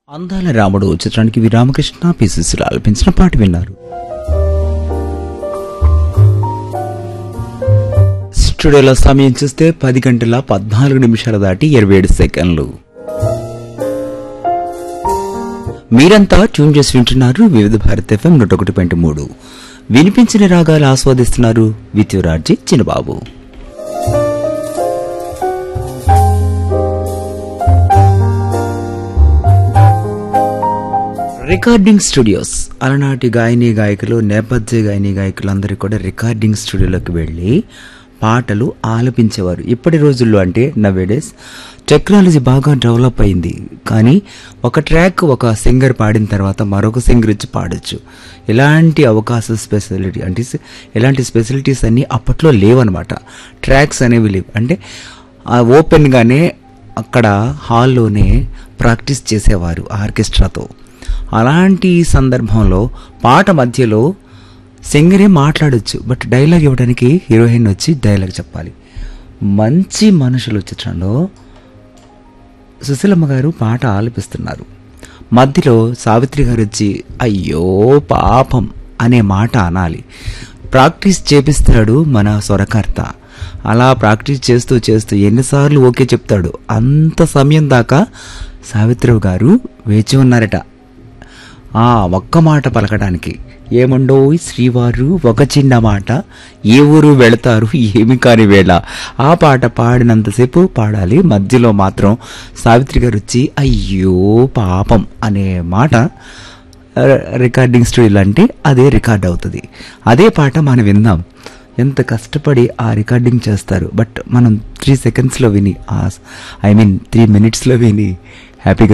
అందాల రాముడు చిత్రానికి వి రామకృష్ణ పిసిసిలు ఆలపించిన పాట విన్నారు స్టూడియోలో సమయం చూస్తే పది గంటల పద్నాలుగు నిమిషాలు దాటి ఇరవై ఏడు సెకండ్లు మీరంతా ట్యూన్ చేసి వింటున్నారు వివిధ భారత్ ఎఫ్ఎం నూట ఒకటి పాయింట్ మూడు వినిపించిన రాగాలు ఆస్వాదిస్తున్నారు విత్యురార్జీ చిన్నబాబు రికార్డింగ్ స్టూడియోస్ అలనాటి గాయని గాయకులు నేపథ్య గాయని గాయకులు అందరూ కూడా రికార్డింగ్ స్టూడియోలోకి వెళ్ళి పాటలు ఆలపించేవారు ఇప్పటి రోజుల్లో అంటే నవేడేస్ టెక్నాలజీ బాగా డెవలప్ అయింది కానీ ఒక ట్రాక్ ఒక సింగర్ పాడిన తర్వాత మరొక సింగర్ వచ్చి పాడొచ్చు ఎలాంటి అవకాశ స్పెషాలిటీ అంటే ఎలాంటి స్పెషాలిటీస్ అన్నీ అప్పట్లో లేవన్నమాట ట్రాక్స్ అనేవి లేవు అంటే ఆ ఓపెన్గానే అక్కడ హాల్లోనే ప్రాక్టీస్ చేసేవారు ఆర్కెస్ట్రాతో అలాంటి సందర్భంలో పాట మధ్యలో సింగరే మాట్లాడొచ్చు బట్ డైలాగ్ ఇవ్వడానికి హీరోయిన్ వచ్చి డైలాగ్ చెప్పాలి మంచి మనుషులు చిత్రంలో సుశీలమ్మ గారు పాట ఆలపిస్తున్నారు మధ్యలో సావిత్రి గారు వచ్చి అయ్యో పాపం అనే మాట అనాలి ప్రాక్టీస్ చేపిస్తాడు మన స్వరకర్త అలా ప్రాక్టీస్ చేస్తూ చేస్తూ ఎన్నిసార్లు ఓకే చెప్తాడు అంత సమయం దాకా సావిత్రి గారు వేచి ఉన్నారట ఆ ఒక్క మాట పలకడానికి ఏమండోయ్ శ్రీవారు ఒక చిన్న మాట ఏ ఊరు వెళతారు ఏమి కాని వేళ ఆ పాట పాడినంతసేపు పాడాలి మధ్యలో మాత్రం సావిత్రి గారు వచ్చి అయ్యో పాపం అనే మాట ర- రికార్డింగ్ స్టూడియోలో అంటే అదే రికార్డ్ అవుతుంది అదే పాట మనం విందాం ఎంత కష్టపడి ఆ రికార్డింగ్ చేస్తారు బట్ మనం త్రీ సెకండ్స్లో విని ఐ మీన్ త్రీ మినిట్స్లో విని హ్యాపీగా